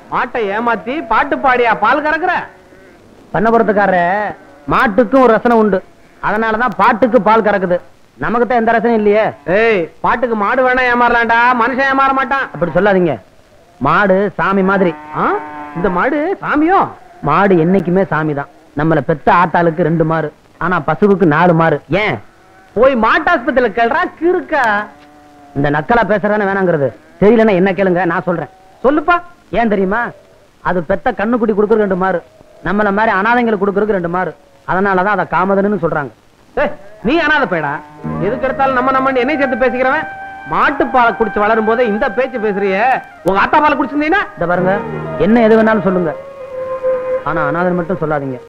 மாட்டை ஏமாத்தி பாட்டு பாடியா பால் கறக்குற பண்ணபுரத்துக்காரரு மாட்டுக்கும் ஒரு ரசனை உண்டு அதனாலதான் பாட்டுக்கு பால் கறக்குது நமக்கு தான் எந்த ரசனையும் இல்லையே ஏய் பாட்டுக்கு மாடு வேணா ஏமாறலாம்டா மனுஷன் ஏமாற மாட்டான் அப்படி சொல்லாதீங்க மாடு சாமி மாதிரி ஆ? இந்த மாடு சாமியோ மாடு என்னைக்குமே சாமி தான் நம்மள பெத்த ஆத்தாளுக்கு ரெண்டு மாறு ஆனா பசுவுக்கு நாலு மாறு ஏன் போய் மாட்டாஸ்பத்திரியில கேள்றா கிறுக்கா இந்த நக்கலா பேசுறதானே வேணாங்கிறது தெரியலன்னா என்ன கேளுங்க நான் சொல்றேன் சொல்லுப்பா ஏன் தெரியுமா அது பெத்த கண்ணுக்குட்டி கொடுக்கறது ரெண்டு மாறு நம்மள மாதிரி அனாதைங்களுக்கு கொடுக்கறது ரெண்டு மாறு அதனாலதான் அதை காமதன்னு சொல்றாங்க ஏய், நீ அனாத பேடா எதுக்கு எடுத்தாலும் நம்ம நம்ம என்னை சேர்த்து பேசிக்கிறவன் மாட்டுப்பாலை குடிச்சு வளரும் போதே இந்த பேச்சு பேசுறியே உங்க ஆத்தா பாலை குடிச்சிருந்தீங்கன்னா இந்த பாருங்க என்ன எது வேணாலும் சொல்லுங்க ஆனா அனாதன் மட்டும் சொல்லாதீங்க